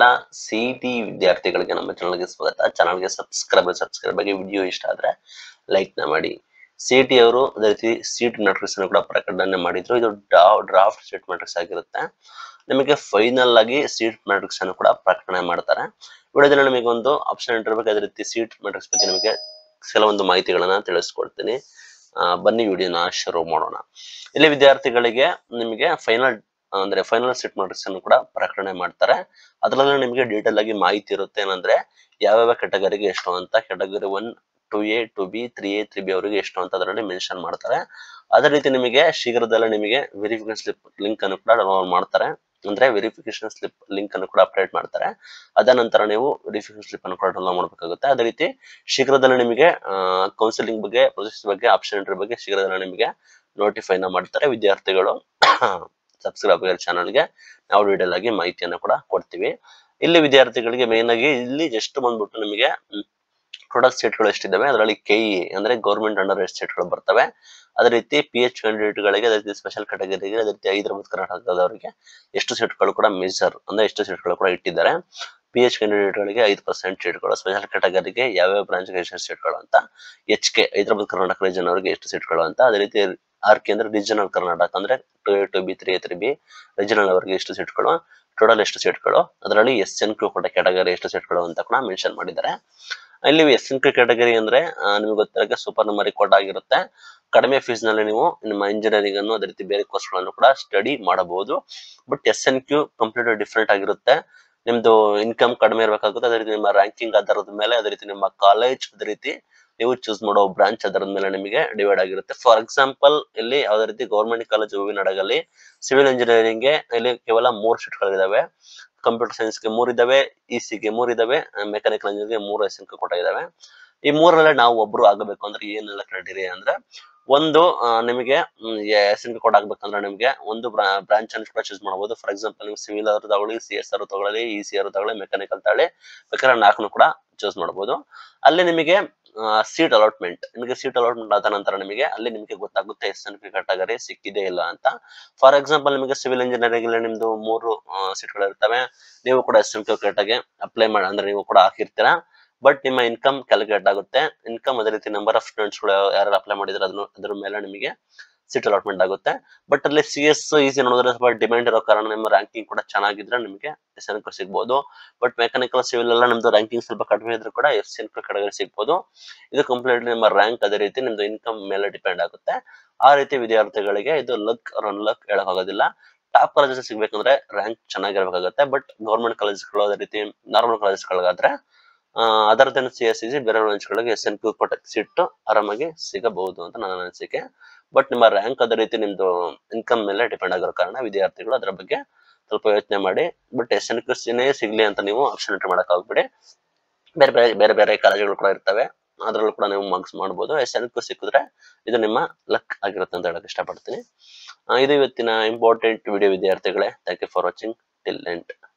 C T ವಿದ್ಯಾರ್ಥಿಗಳಿಗೆ ನಮ್ಮ ಚಾನಲ್ಗೆ ಸ್ವಾಗತ ಚಾನಲ್ಗೆ ಸಬ್ಸ್ಕ್ರೈಬ್ ಸಬ್ಸ್ಕ್ರೈಬ್ ಆಗಿ ವಿಡಿಯೋ ಇಷ್ಟ ಆದ್ರೆ ಲೈಕ್ ನ ಮಾಡಿ ಸಿ ಟಿ ಅವರು ಅದೇ ರೀತಿ ಸೀಟ್ ಮ್ಯಾಟ್ರಿಕ್ಸ್ ಅನ್ನು ಕೂಡ ಪ್ರಕಟಣೆ ಮಾಡಿದ್ರು ಇದು ಡ್ರಾಫ್ಟ್ ಸೀಟ್ ಮ್ಯಾಟ್ರಿಕ್ಸ್ ಆಗಿರುತ್ತೆ ನಿಮಗೆ ಫೈನಲ್ ಆಗಿ ಸೀಟ್ ಮ್ಯಾಟ್ರಿಕ್ಸ್ ಅನ್ನು ಕೂಡ ಪ್ರಕಟಣೆ ಮಾಡ್ತಾರೆ ವಿಡಿಯೋದಲ್ಲಿ ನಿಮಗೆ ಒಂದು ಆಪ್ಷನ್ ಇಟ್ಟಿರ್ಬೇಕು ಅದೇ ರೀತಿ ಸೀಟ್ ಮ್ಯಾಟ್ರಿಕ್ಸ್ ಬಗ್ಗೆ ನಿಮಗೆ ಕೆಲವೊಂದು ಮಾಹಿತಿಗಳನ್ನ ತಿಳಿಸ್ಕೊಡ್ತೀನಿ ಆ, ಬನ್ನಿ ವಿಡಿಯೋನ ಶುರು ಮಾಡೋಣ ಇಲ್ಲಿ ವಿದ್ಯಾರ್ಥಿಗಳಿಗೆ ನಿಮಗೆ ಫೈನಲ್ ಅಂದ್ರೆ ಫೈನಲ್ ಸೀಟ್ ಮ್ಯಾಟ್ರಿಕ್ಸ್ ಅನ್ನು ಕೂಡ ಪ್ರಕಟಣೆ ಮಾಡ್ತಾರೆ ಅದರಲ್ಲಿ ನಿಮಗೆ ಡೀಟೇಲ್ ಆಗಿ ಮಾಹಿತಿ ಇರುತ್ತೆ ಏನಂದ್ರೆ ಯಾವ್ಯಾವ ಕೆಟಗರಿಗೆ ಎಷ್ಟು ಅಂತ category one two A two B three A three B ಅವರಿಗೆ ಎಷ್ಟು ಅಂತ ಅದರಲ್ಲಿ ಮೆನ್ಷನ್ ಮಾಡ್ತಾರೆ ಅದೇ ರೀತಿ ನಿಮಗೆ ಶೀಘ್ರದಲ್ಲೇ ನಿಮಗೆ ವೆರಿಫಿಕೇಶನ್ ಸ್ಲಿಪ್ ಲಿಂಕ್ ಅನ್ನು ಕೂಡ ಡೌನ್ಲೋಡ್ ಮಾಡ್ತಾರೆ ಅಂದ್ರೆ ವೆರಿಫಿಕೇಶನ್ ಸ್ಲಿಪ್ ಲಿಂಕ್ ಅನ್ನು ಕೂಡ ಅಪ್ಡೇಟ್ ಮಾಡ್ತಾರೆ ಅದ ನಂತರ ನೀವು ವೆರಿಫಿಕೇಶನ್ ಸ್ಲಿಪ್ ಅನ್ನು ಕೂಡ ಡೌನ್ಲೋಡ್ ಮಾಡಬೇಕಾಗುತ್ತೆ ಅದೇ ರೀತಿ ಶೀಘ್ರದಲ್ಲೇ ನಿಮಗೆ ಕೌನ್ಸಿಲಿಂಗ್ ಬಗ್ಗೆ ಪ್ರೊಸೆಸ್ ಬಗ್ಗೆ ಆಪ್ಷನ್ ಎಂಟ್ರಿ ಬಗ್ಗೆ ಶೀಘ್ರದಲ್ಲೇ ನಿಮಗೆ ನೋಟಿಫೈನ ಮಾಡ್ತಾರೆ ವಿದ್ಯಾರ್ಥಿಗಳು ಸಬ್ಸ್ಕ್ರೈಬ್ ಚಾನಲ್ಗೆ ನಾವು ಡೀಟೇಲ್ ಆಗಿ ಮಾಹಿತಿಯನ್ನು ಕೂಡ ಕೊಡ್ತೀವಿ ಇಲ್ಲಿ ವಿದ್ಯಾರ್ಥಿಗಳಿಗೆ ಮೇನ್ ಆಗಿ ಇಲ್ಲಿ ಜಸ್ಟ್ ಬಂದ್ಬಿಟ್ಟು ನಿಮಗೆ ಪ್ರೊಡಕ್ಟ್ ಸೀಟ್ಗಳು ಎಷ್ಟಿದ್ದಾವೆ ಅದರಲ್ಲಿ ಕೆ ಇ ಅಂದ್ರೆ ಗೌರ್ಮೆಂಟ್ ಅಂಡರ್ ಎಷ್ಟು ಸೀಟ್ಗಳು ಬರ್ತವೆ ಅದೇ ರೀತಿ ಪಿ ಎಚ್ ಗಳಿಗೆ ಅದೇ ರೀತಿ ಸ್ಪೆಷಲ್ ಕ್ಯಾಟಗರಿಗೆ ಅದೇ ರೀತಿ ಹೈದರಾಬಾದ್ ಕರ್ನಾಟಕದವರಿಗೆ ಎಷ್ಟು ಸೀಟ್ಗಳು ಕೂಡ ಮೇಜರ್ ಅಂದ್ರೆ ಎಷ್ಟು ಸೀಟ್ಗಳು ಕೂಡ ಇಟ್ಟಿದ್ದಾರೆ ಪಿ ಎಚ್ ಗಳಿಗೆ ಐದು ಪರ್ಸೆಂಟ್ ಸೀಟ್ಗಳು ಸ್ಪೆಷಲ್ ಕ್ಯಾಟಗರಿಗೆ ಯಾವ್ಯಾವ ಬ್ರಾಂಚ್ಗೆ ಎಷ್ಟು ಸೀಟ್ಗಳು ಅಂತ H K Hyderabad Karnataka region ಅವರಿಗೆ ಎಷ್ಟು ಸೀಟ್ಗಳು ಅಂತ ಅದೇ ರೀತಿ ಆರ್ ಕೆ ಅಂದ್ರೆ ರೀಜನಲ್ ಕರ್ನಾಟಕ ಅಂದ್ರೆ two A two B three A three B regional ಅವರಿಗೆ ಎಷ್ಟು ಸೀಟ್ಗಳು ಟೋಟಲ್ ಎಷ್ಟು ಸೀಟ್ಗಳು ಅದರಲ್ಲಿ ಎಸ್ ಎನ್ ಕ್ಯೂ ಕೂಡ ಕ್ಯಾಟಗರಿ ಎಷ್ಟು ಸೀಟ್ಗಳು ಅಂತ ಕೂಡ ಮೆನ್ಷನ್ ಮಾಡಿದ್ದಾರೆ ಇಲ್ಲಿ ಎಸ್ ಎನ್ ಕ್ಯೂ ಕ್ಯಾಟಗರಿ ಅಂದ್ರೆ ಆ, ನಿಮಗೆ ಗೊತ್ತಿರೋ ಸೂಪರ್ ನಂಬರ್ ಕೋಡ್ ಆಗಿರುತ್ತೆ ಕಡಿಮೆ ಫೀಸ್ ನಲ್ಲಿ ನೀವು ನಿಮ್ಮ ಇಂಜಿನಿಯರಿಂಗ್ ಅನ್ನು ಅದೇ ರೀತಿ ಬೇರೆ ಕೋರ್ಸ್ಗಳನ್ನು ಕೂಡ ಸ್ಟಡಿ ಮಾಡಬಹುದು but S N Q complete different ಆಗಿರುತ್ತೆ ನಿಮ್ದು ಇನ್ಕಮ್ ಕಡಿಮೆ ಇರಬೇಕಾಗುತ್ತೆ ಅದೇ ರೀತಿ ನಿಮ್ಮ ರ್ಯಾಂಕಿಂಗ್ ಆಧಾರದ ಮೇಲೆ ಅದೇ ರೀತಿ ನಿಮ್ಮ ಕಾಲೇಜ್ ಅದೇ ರೀತಿ ನೀವು ಚೂಸ್ ಮಾಡೋ ಬ್ರಾಂಚ್ ಅದರದ ಮೇಲೆ ನಿಮಗೆ ಡಿವೈಡ್ ಆಗಿರುತ್ತೆ ಫಾರ್ ಎಕ್ಸಾಂಪಲ್ ಇಲ್ಲಿ ಯಾವುದೇ ರೀತಿ ಗೌರ್ಮೆಂಟ್ ಕಾಲೇಜ್ ಹೂವಿನಡಗಲ್ಲಿ ಸಿವಿಲ್ ಇಂಜಿನಿಯರಿಂಗ್ಗೆ ಇಲ್ಲಿ ಕೇವಲ ಮೂರು ಸೀಟ್ಗಳಿದಾವೆ ಕಂಪ್ಯೂಟರ್ ಸೈನ್ಸ್ಗೆ ಮೂರ್ ಇದಾವೆ ಇ ಗೆ ಮೂರ್ ಇದಾವೆ ಮೆಕ್ಯಾನಿಕಲ್ ಇಂಜಿನಿಯರ್ಗೆ ಮೂರು ಎಸ್ ಕೂಡ ಇದಾವೆ ಈ ಮೂರರಲ್ಲಿ ನಾವು ಒಬ್ರು ಆಗಬೇಕು ಅಂದ್ರೆ ಏನೆಲ್ಲ ಕ್ರೈಟೀರಿಯಾ ಅಂದ್ರೆ ಒಂದು ಆ, ನಿಮಗೆ ಎಸ್ ಎನ್ ಕೋಡ್ ಆಗ್ಬೇಕಂದ್ರೆ ನಿಮಗೆ ಒಂದು ಬ್ರಾಂಚ್ ಅನ್ನು ಕೂಡ ಚೂಸ್ ಮಾಡಬಹುದು ಫಾರ್ ಎಕ್ಸಾಂಪಲ್ ನೀವು ಸಿವಿಲ್ ಅವರು ತಗೊಳ್ಳಿ ಸಿ ಎಸ್ ಅವರು ತಗೊಳ್ಳಿ ಇ ಸಿ ಅವರು ತಗೊಳ್ಳಿ ಮೆಕ್ಯಾನಿಕಲ್ ತಗೊಳ್ಳಿ ಬೇಕಾದ್ರೆ ನಾಲ್ಕನ್ನು ಕೂಡ ಚೂಸ್ ಮಾಡಬಹುದು ಅಲ್ಲಿ ನಿಮಗೆ ಸೀಟ್ ಅಲಾಟ್ಮೆಂಟ್ ನಿಮಗೆ ಸೀಟ್ ಅಲಾಟ್ಮೆಂಟ್ ಆದ ನಂತರ ನಿಮಗೆ ಅಲ್ಲಿ ನಿಮಗೆ ಗೊತ್ತಾಗುತ್ತೆ ಎಸ್ ಎನ್ ಪಿ ಕ್ಯಾಟಗರಿ ಸಿಕ್ಕಿದೆ ಇಲ್ಲ ಅಂತ ಫಾರ್ ಎಕ್ಸಾಂಪಲ್ ನಿಮಗೆ ಸಿವಿಲ್ ಇಂಜಿನಿಯರಿಂಗ್ ನಿಮ್ದು ಮೂರು ಸೀಟ್ಗಳು ಇರ್ತವೆ ನೀವು ಕೂಡ ಎಸ್ ಎನ್ ಪಿ ಕ್ಯಾಟಗೆ ಅಪ್ಲೈ ಮಾಡಿ ಅಂದ್ರೆ ನೀವು ಕೂಡ ಹಾಕಿರ್ತೀರಾ ಬಟ್ ನಿಮ್ಮ ಇನ್ಕಮ್ ಕ್ಯಾಲ್ಕುಲೇಟ್ ಆಗುತ್ತೆ ಇನ್ಕಮ್ ಅದೇ ರೀತಿ ನಂಬರ್ ಆಫ್ ಸ್ಟೂಡೆಂಟ್ಸ್ಗಳು ಯಾರು ಅಪ್ಲೈ ಮಾಡಿದ್ರೆ ಅದನ್ನು ಅದ್ರ ಮೇಲೆ ನಿಮಗೆ ಸೀಟ್ ಅಲಾಟ್ಮೆಂಟ್ ಆಗುತ್ತೆ ಬಟ್ ಅಲ್ಲಿ ಸಿ ಎಸ್ ಈಸಿ ನೋಡಿದ್ರೆ ಸ್ವಲ್ಪ ಡಿಮ್ಯಾಂಡ್ ಇರೋ ಕಾರಣ ನಿಮ್ಮ ರ್ಯಾಂಕಿಂಗ್ ಕೂಡ ಚೆನ್ನಾಗಿದ್ರೆ ನಿಮಗೆ ಎಸ್ ಎನ್ ಸಿಗ್ಬೋದು ಬಟ್ ಮೆಕ್ಯಾನಿಕಲ್ ಸಿವಿಲ್ ಎಲ್ಲ ನಿಮ್ದು ರ್ಯಾಂಕಿಂಗ್ ಸ್ವಲ್ಪ ಕಡಿಮೆ ಇದ್ರೂ ಕೂಡ ಎಸ್ ಎನ್ ಕೆಳಗಡೆ ಸಿಗ್ಬೋದು ಇದು ಕಂಪ್ಲೀಟ್ ನಿಮ್ಮ ರ್ಯಾಂಕ್ ಅದೇ ರೀತಿ ನಿಮ್ದು ಇನ್ಕಮ್ ಮೇಲೆ ಡಿಪೆಂಡ್ ಆಗುತ್ತೆ ಆ ರೀತಿ ವಿದ್ಯಾರ್ಥಿಗಳಿಗೆ ಇದು ಲಕ್ ರನ್ ಲಕ್ ಹೇಳೋಕ್ಕಾಗೋದಿಲ್ಲ ಟಾಪ್ ಕಾಲೇಜಸ್ ಸಿಗ್ಬೇಕಂದ್ರೆ ರ್ಯಾಂಕ್ ಚೆನ್ನಾಗಿರ್ಬೇಕಾಗುತ್ತೆ ಬಟ್ ಗೌರ್ಮೆಂಟ್ ಕಾಲೇಜ್ಗಳು ಅದೇ ರೀತಿ ನಾರ್ಮಲ್ ಕಾಲೇಜ್ಗಳಿಗಾದ್ರೆ ಅದರದ್ದು ಸಿ ಎಸ್ ಸಿ ಬೇರೆ ಬ್ರಾಂಚ್ಗಳಿಗೆ ಎಸ್ ಎನ್ ಪಿ ಕೊಟ್ಟ ಸೀಟ್ ಆರಾಮಾಗಿ ಸಿಗಬಹುದು ಅಂತ ನನ್ನ ಅನಿಸಿಕೆ ಬಟ್ ನಿಮ್ಮ ರ್ಯಾಂಕ್ ಅದೇ ರೀತಿ ನಿಮ್ದು ಇನ್ಕಮ್ ಮೇಲೆ ಡಿಪೆಂಡ್ ಆಗಿರೋ ಕಾರಣ ವಿದ್ಯಾರ್ಥಿಗಳು ಅದರ ಬಗ್ಗೆ ಸ್ವಲ್ಪ ಯೋಚನೆ ಮಾಡಿ ಬಟ್ ಎಸ್ ಎನ್ ಕ್ಯೂನೇ ಸಿಗ್ಲಿ ಅಂತ ನೀವು ಆಪ್ಷನ್ ಎಂಟ್ರಿ ಮಾಡಕ್ ಹೋಗ್ಬಿಡಿ ಬೇರೆ ಬೇರೆ ಬೇರೆ ಬೇರೆ ಕಾಲೇಜುಗಳು ಕೂಡ ಇರ್ತವೆ ಅದ್ರಲ್ಲೂ ಕೂಡ ನೀವು ಮಾರ್ಕ್ಸ್ ಮಾಡ್ಬೋದು ಎಸ್ ಎನ್ ಕ್ಯೂ ಸಿಕ್ಕಿದ್ರೆ ಇದು ನಿಮ್ಮ ಲಕ್ ಆಗಿರುತ್ತೆ ಅಂತ ಹೇಳಕ್ ಇಷ್ಟಪಡ್ತೀನಿ ಆ, ಇದು ಇವತ್ತಿನ ಇಂಪಾರ್ಟೆಂಟ್ ವಿಡಿಯೋ ವಿದ್ಯಾರ್ಥಿಗಳೇ thank you for watching till ಎಂಟ್